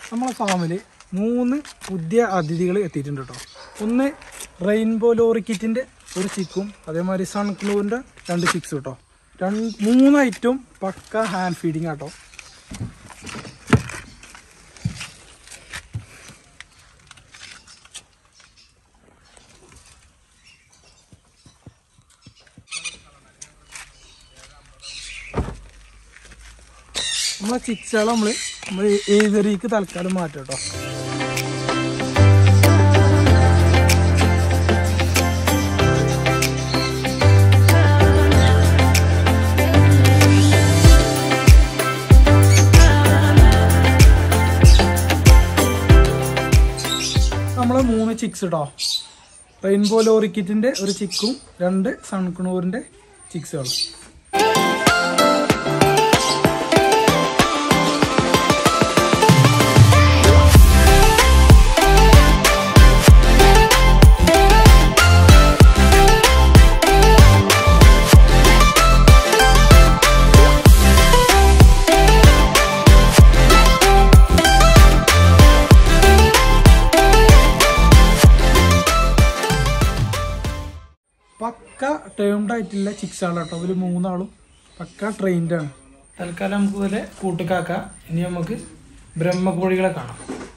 നമ്മളെ ഫാമിൽ മൂന്ന് പുതിയ അതിഥികൾ എത്തിയിട്ടുണ്ട് കേട്ടോ ഒന്ന് റെയിൻബോ ലോറിക്കിറ്റിൻ്റെ ഒരു ചിക്കും അതേമാതിരി സൺക്ലൂവിൻ്റെ രണ്ട് ചിക്സ് കേട്ടോ രണ്ട് മൂന്ന് ഐറ്റവും പക്ക ഹാൻഡ് ഫീഡിങ് ആട്ടോ നമ്മളെ ചിക്സുകൾ നമ്മൾ നമ്മൾ ഏതറിക്ക് തൽക്കാലം മാറ്റാം കേട്ടോ നമ്മളെ മൂന്ന് ചിക്സ് കേട്ടോ റെയിൻബോ ലോറിക്കിറ്റിന്റെ ഒരു ചിക്കും രണ്ട് സൺകുണൂറിന്റെ ചിക്സുകളും പക്ക ടേംഡ് ആയിട്ടുള്ള ചിക്സ് ആണ് കേട്ടോ ഇവര് മൂന്നാളും പക്ക ട്രെയിൻഡ് ആണ് തൽക്കാലം നമുക്ക് ഇവരെ കൂട്ടുകാക്കാം ഇനി നമുക്ക് ബ്രഹ്മകോഴികളെ കാണാം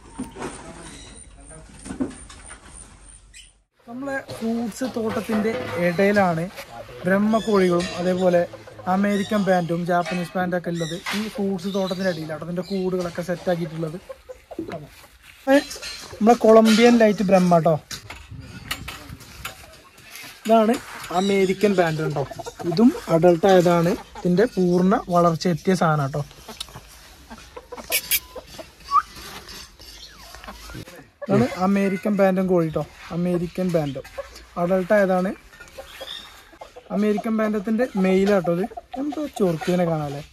നമ്മളെ ഫ്രൂട്ട്സ് തോട്ടത്തിന്റെ ഇടയിലാണ് ബ്രഹ്മകോഴികളും അതേപോലെ അമേരിക്കൻ പാൻറ്റും ജാപ്പനീസ് പാൻറ്റും ഒക്കെ ഉള്ളത് ഈ ഫ്രൂട്ട്സ് തോട്ടത്തിന്റെ ഇടയിലാണ് അതിന്റെ കൂടുകളൊക്കെ സെറ്റ് ആക്കിയിട്ടുള്ളത് കാണാം. ഏ, നമ്മളെ കൊളംബിയൻ ലൈറ്റ് ബ്രഹ്മ കേട്ടോ ഇതാണ് അമേരിക്കൻ ബാൻഡ് ഉണ്ടോ ഇതും അഡൾട്ട് ആയതാണ് ഇതിന്റെ പൂർണ്ണ വളർച്ച എത്തിയ സാധനം കേട്ടോ ഇതാണ് അമേരിക്കൻ ബാൻഡും കോഴി കേട്ടോ അമേരിക്കൻ ബാൻഡും അഡൾട്ട് ആയതാണ് അമേരിക്കൻ ബാൻഡത്തിന്റെ മെയിലാട്ടോ ഇത് എന്തോ ചൊറുക്കിനെ കാണാല്ലേ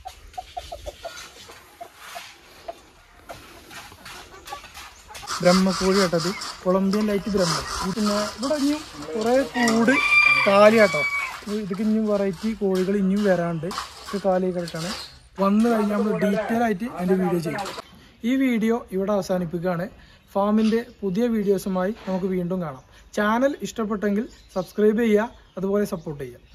ബ്രഹ്മക്കോഴി കേട്ടത് കൊളംബിയൻ ലൈറ്റ് ബ്രഹ്മ പിന്നെ ഇവിടെ ഇനിയും കുറേ കൂട് കാലി കേട്ടോ ഇതൊക്കെ ഇനിയും വെറൈറ്റി കോഴികൾ ഇനിയും വരാണ്ട് ഇത് കാലി കിടക്കാണ് വന്നു കഴിഞ്ഞാൽ നമ്മൾ ഡീറ്റെയിൽ ആയിട്ട് അതിൻ്റെ വീഡിയോ ചെയ്യും ഈ വീഡിയോ ഇവിടെ അവസാനിപ്പിക്കുകയാണ് ഫാമിൻ്റെ പുതിയ വീഡിയോസുമായി നമുക്ക് വീണ്ടും കാണാം ചാനൽ ഇഷ്ടപ്പെട്ടെങ്കിൽ സബ്സ്ക്രൈബ് ചെയ്യുക അതുപോലെ സപ്പോർട്ട് ചെയ്യുക